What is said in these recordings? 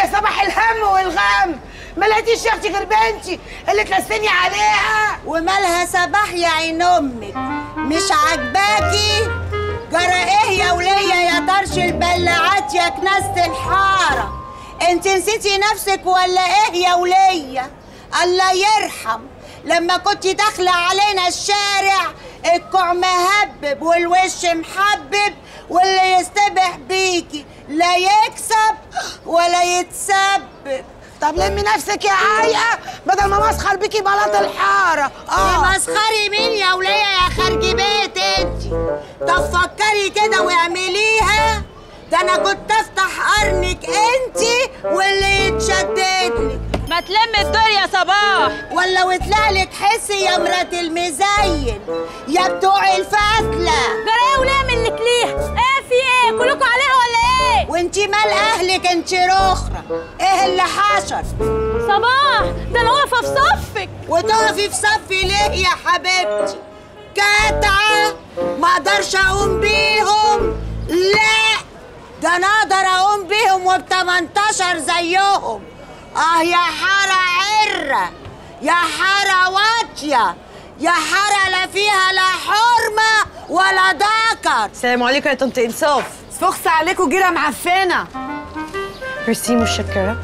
يا صباح الهم والغم ما لقيتيش يا اختي غير بنتي اللي تلسني عليها ومالها صباح يا عين امك مش عاجباكي جرى ايه يا ولية يا طرش البلاعات يا كناسة الحارة انت نسيتي نفسك ولا ايه يا ولية الله يرحم لما كنت داخلة علينا الشارع الكوع مهبب والوش محبب واللي يستبح بيكي لا يكسب ولا يتسبب طب لمي نفسك يا عايقه بدل ما مسخر بيكي بلاط الحاره يا مسخري مين يا ولية يا خارجي بيت انت طب فكري كده واعمليها ده انا كنت افتح قرنك انت واللي يتشدد لك ما تلم الدور يا صباح ولا وطلع لك حسي يا مرات المزين يا بتوع الفتلة جرى ايه وليه منك ليها ايه في ايه كلكم عليها ولا ايه وانتي مال اهلك انت رخرة ايه اللي حصل صباح ده انا واقفه في صفك وتقفي في صفي ليه يا حبيبتي كتعة ما اقدرش اقوم بيهم لا ده انا اقدر اقوم بيهم وب 18 زيهم اه يا حارة عرة يا حارة واطية يا حارة لا فيها لا حرمة ولا ذكر السلام عليكم يا طنط انصاف فخس عليكم جيره معفنه ميرسي متشكره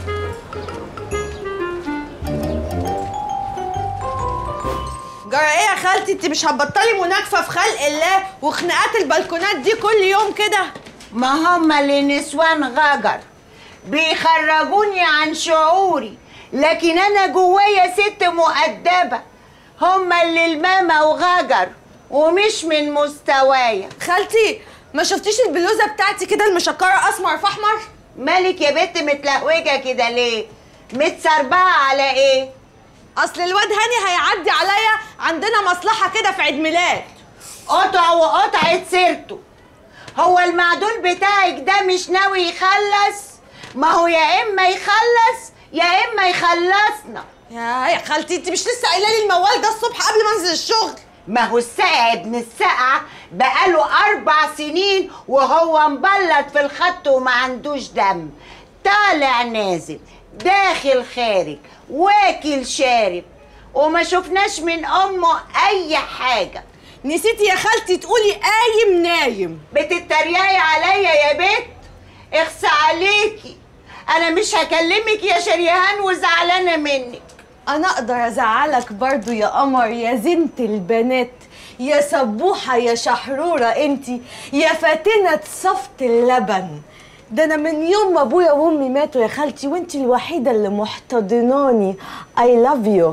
جرى ايه يا خالتي انت مش هتبطلي مناكفه في خلق الله وخناقات البلكونات دي كل يوم كده ما هم اللي نسوان غجر بيخرجوني عن شعوري لكن انا جوايا ست مؤدبة هم اللي الماما وغجر ومش من مستوايا خالتي ما شفتيش البلوزه بتاعتي كده المشكره اسمر في احمر مالك يا بنت متلهوجة كده ليه متسربعة على ايه اصل الواد هاني هيعدي عليا عندنا مصلحه كده في عيد ميلاد قطع وقطعة سيرته هو المعدول بتاعك ده مش ناوي يخلص ما هو يا اما يخلص يا اما يخلصنا يا يا خالتي انت مش لسه قايله لي الموال ده الصبح قبل ما انزل الشغل ما هو السقع ابن السقعة بقاله أربع سنين وهو مبلط في الخط وما عندوش دم طالع نازل داخل خارج واكل شارب وما شفناش من أمه أي حاجة نسيتي يا خالتي تقولي قايم نايم بتتريقي عليا يا بت اخس عليكي أنا مش هكلمك يا شريهان وزعلانة منك انا اقدر ازعلك برضو يا قمر يا زينة البنات يا سبوحة يا شحرورة انتي يا فاتنة صفت اللبن ده انا من يوم ما ابويا وامي ماتوا يا خالتي وانتي الوحيدة اللي محتضناني I love you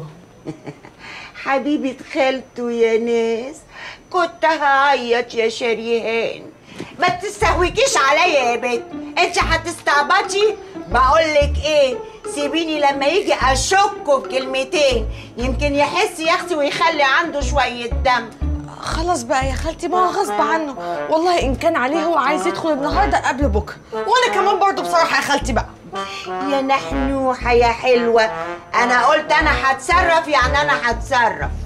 حبيبة خالته يا ناس كنت هعيط يا شريهان ما تستهوكيش عليا يا بنت انت هتستعبطي بقولك ايه سيبيني لما يجي اشكه بكلمتين يمكن يحس يا اختي ويخلي عنده شوية دم خلاص بقى يا خالتي ما هو غصب عنه والله ان كان عليه هو عايز يدخل النهارده قبل بكره وانا كمان برضو بصراحه يا خالتي بقى يا نحنوحة يا حلوة انا قلت انا هتصرف يعني انا هتصرف